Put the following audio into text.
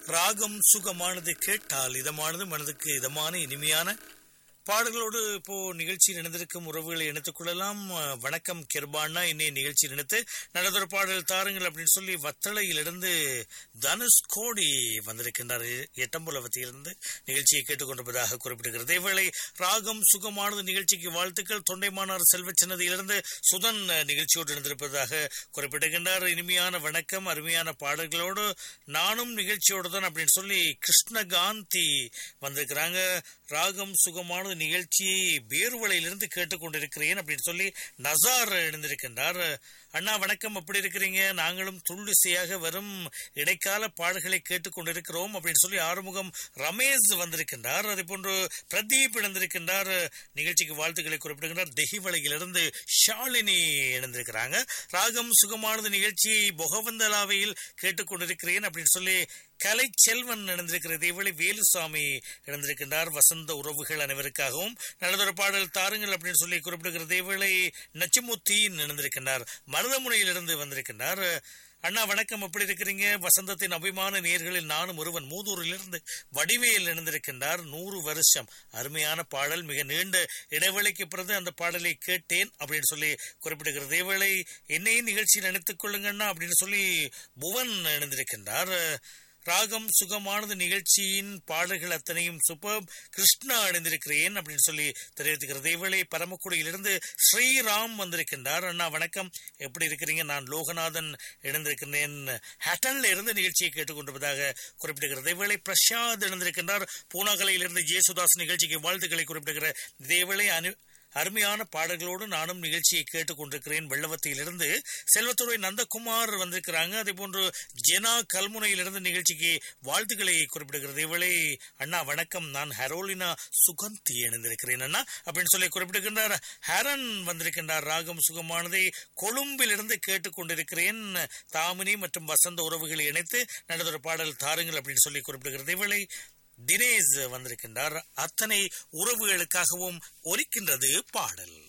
ராகம் சுகமானது கேட்டால் இதமானது மனதுக்கு இதமான இனிமையான பாடல்களோடு இப்போ நிகழ்ச்சியில் இணைந்திருக்கும் உறவுகளை இணைத்துக் கொள்ளலாம் அஹ், வணக்கம் கிருபானா இன்னைய நிகழ்ச்சியில் இணைத்து நடந்தொரு பாடல் தாருங்கள் அப்படின்னு சொல்லி வத்தளையிலிருந்து தனுஷ் கோடி வந்திருக்கின்றார் எட்டம்புலவத்திலிருந்து நிகழ்ச்சியை கேட்டுக்கொண்டிருப்பதாக குறிப்பிடுகிறது இவ்வேளை ராகம் சுகமானது நிகழ்ச்சிக்கு வாழ்த்துக்கள் தொண்டைமானார் செல்வச்சின்னதியிலிருந்து சுதன் அஹ், நிகழ்ச்சியோடு இணைந்திருப்பதாக குறிப்பிடுகின்றார் இனிமையான வணக்கம் அருமையான பாடல்களோடு நானும் நிகழ்ச்சியோடு தான் அப்படின்னு சொல்லி கிருஷ்ணகாந்தி வந்திருக்கிறாங்க ராகம் சுகமானது நிகழ்ச்சியை பேர்வளையிலிருந்து கேட்டுக்கொண்டிருக்கிறேன் அப்படின்னு சொல்லி நசார் எழுந்திருக்கின்றார் அண்ணா வணக்கம் எப்படி இருக்கிறீங்க நாங்களும் துள்ளிசையாக வரும் இடைக்கால பாடல்களை கேட்டுக்கொண்டிருக்கிறோம் அப்படின்னு சொல்லி ஆறுமுகம் ரமேஷ் வந்திருக்கின்றார் அதே போன்று பிரதீப் இணைந்திருக்கின்றார் நிகழ்ச்சிக்கு வாழ்த்துக்களை குறிப்பிடுகின்றார் தெஹிவளையிலிருந்து ஷாலினி இணைந்திருக்கிறாங்க ராகம் சுகமானது நிகழ்ச்சியை பொகவந்தலாவையில் கேட்டுக்கொண்டிருக்கிறேன் அப்படின்னு சொல்லி கலை செல்வன் இணைந்திருக்கிறது இவளை வேலுசாமி இணைந்திருக்கின்றார் வசந்த உறவுகள் அனைவருக்காகவும் நல்லதொரு பாடல் தாருங்கள் அப்படின்னு சொல்லி குறிப்பிடுகிறது இவளை நச்சிமுத்தீன் இணைந்திருக்கின்றார் மருதமுனையிலிருந்து வந்திருக்கின்றார் அண்ணா வணக்கம் எப்படி இருக்கிறீங்க வசந்தத்தின் அபிமான நேர்களில் நானும் ஒருவன் மூதூரிலிருந்து வடிவேல் இணைந்திருக்கின்றார் நூறு வருஷம் அருமையான பாடல் மிக நீண்ட இடைவெளிக்கு பிறகு அந்த பாடலை கேட்டேன் அப்படின்னு சொல்லி குறிப்பிடுகிறது இவளை என்னையும் நிகழ்ச்சியில் இணைத்துக் கொள்ளுங்கண்ணா அப்படின்னு சொல்லி புவன் இணைந்திருக்கின்றார் ராகம் சுகமானது நிகழ்ச்சியின் பாடல்கள் அத்தனையும் சூப்பர் கிருஷ்ணா அணிந்திருக்கிறேன் அப்படின்னு சொல்லி தெரிவித்துக்கிறது இவளை பரமக்குடியிலிருந்து ஸ்ரீராம் வந்திருக்கின்றார் அண்ணா வணக்கம் எப்படி இருக்கிறீங்க நான் லோகநாதன் இணைந்திருக்கிறேன் ஹேட்டன்ல இருந்து நிகழ்ச்சியை கேட்டுக்கொண்டிருப்பதாக குறிப்பிடுகிறது இவளை பிரசாத் இணைந்திருக்கின்றார் பூனாகலையிலிருந்து ஜேசுதாஸ் நிகழ்ச்சிக்கு வாழ்த்துக்களை குறிப்பிடுகிற இதேவேளை அனு அருமையான பாடல்களோடு நானும் நிகழ்ச்சியை கேட்டுக் கொண்டிருக்கிறேன் வெள்ளவத்தியிலிருந்து செல்வத்துறை நந்தகுமார் வந்திருக்கிறாங்க அதே போன்று ஜெனா கல்முனையிலிருந்து நிகழ்ச்சிக்கு வாழ்த்துக்களை குறிப்பிடுகிறது இவளை அண்ணா வணக்கம் நான் ஹெரோலினா சுகந்தி இணைந்திருக்கிறேன் அண்ணா அப்படின்னு சொல்லி குறிப்பிடுகின்றார் ஹரன் வந்திருக்கின்றார் ராகம் சுகமானதை கொழும்பிலிருந்து கேட்டுக்கொண்டிருக்கிறேன் தாமினி மற்றும் வசந்த உறவுகளை இணைத்து நடந்தொரு பாடல் தாருங்கள் அப்படின்னு சொல்லி குறிப்பிடுகிறது இவளை தினேஷ் வந்திருக்கின்றார் அத்தனை உறவுகளுக்காகவும் ஒலிக்கின்றது பாடல்